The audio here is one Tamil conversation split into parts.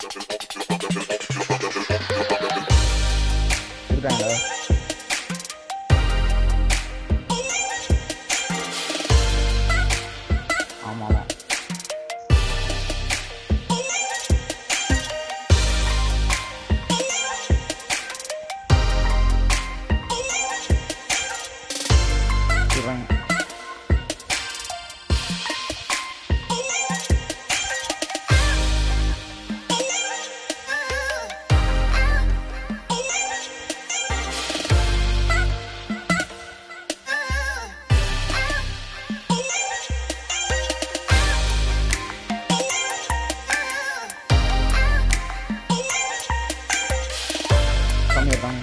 இருக்காங்களா ஆமா ஆமா இருக்காங்க கம்மி இருக்காங்க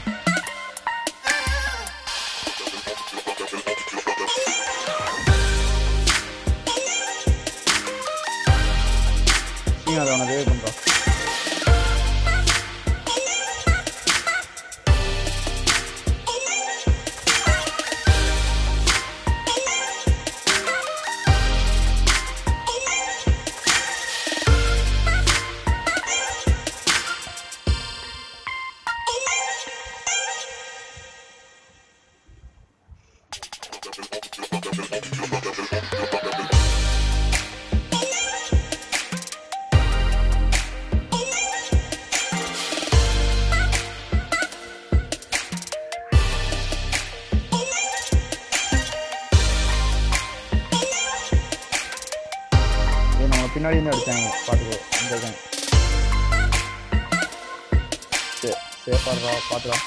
நீங்க அதை உனக்கு பண்ணுறோம் ஏய் நம்ம பின்னாடி இருந்து அடிச்சாங்க பார்த்துக்கோ இந்த இருக்காங்க சே சேஃபாக பார்த்துக்கலாம்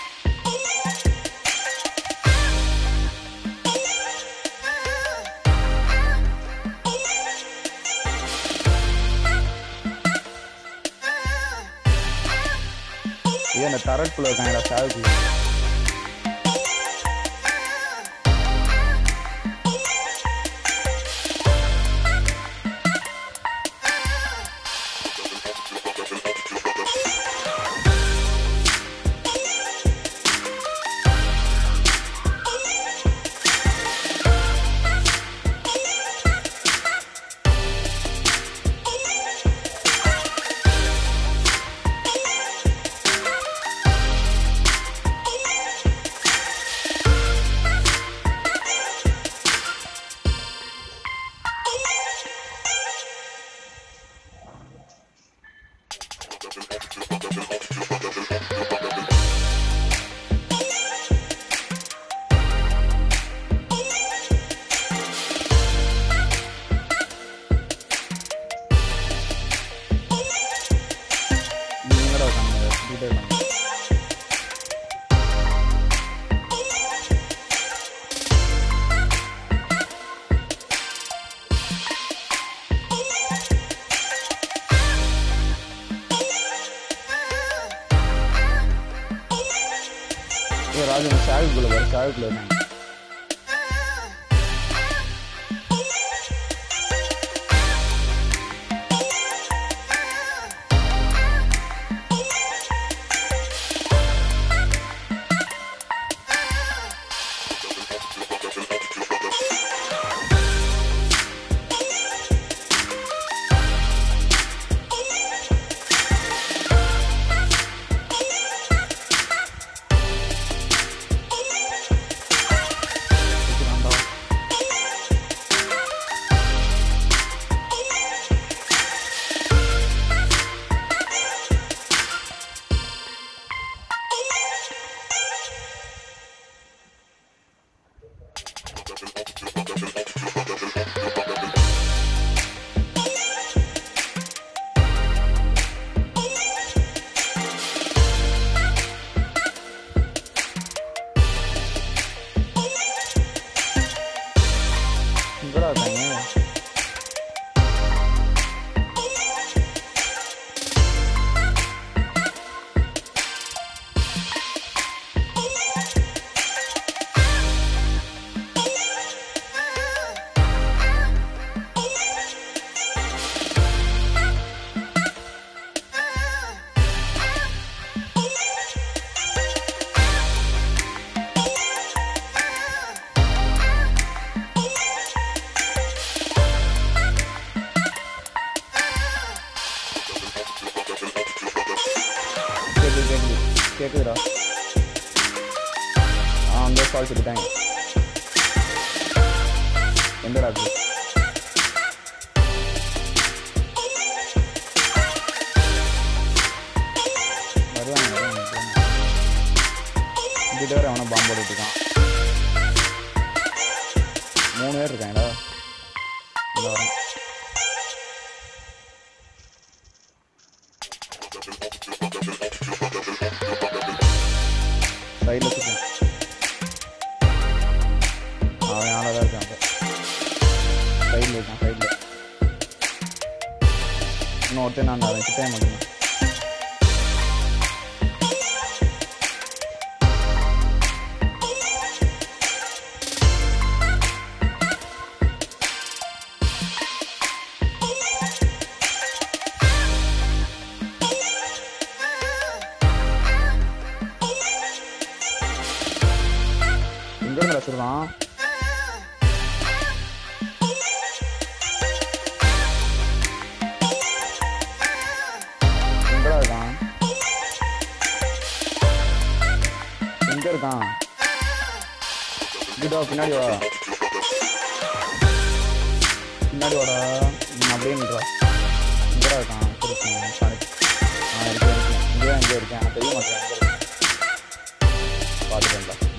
ஏன் இந்த டரட்குள்ளே இருக்காங்கடா சேவுக்குள்ள நீங்க எங்கடா இருக்காங்க சுத்திட்டே இருக்காங்க ஏ ராஜு சாகுக்குள்ள வர சாகுக்குள்ள இருக்காங்க கேக்குதுடா ஆ அந்த கால் சொல்லிட்டாங்க எந்தடா அது வருவாங்க வருவாங்க இங்கிட்ட வேற அவனை பாம்பு போட்டுட்டு இருக்கான் மூணு பேர் இருக்காங்கடா இந்த வரேன் சைடில் சுற்றேன் அவன் ஆளாக தான் இருக்கான் சைடில் இருக்கான் சைடில் இன்னும் ஒருத்தன் நான் அவன் கிட்டே மட்டும்தான் எங்க இருந்து சொல்றான் எங்கடா இருக்கான் எங்க இருக்கான் இங்கிட்ட வா, பின்னாடி வா பின்னாடி வாடா நீ அப்படியே நின்றா எங்கடா இருக்கான் சரி சரி, சரி. ஆ இருக்கேன் இருக்கேன் இங்கே இங்கே இருக்கேன் எனக்கு தெரிய மாட்டேன் எங்க இருக்கேன் பார்த்துட்டேன்டா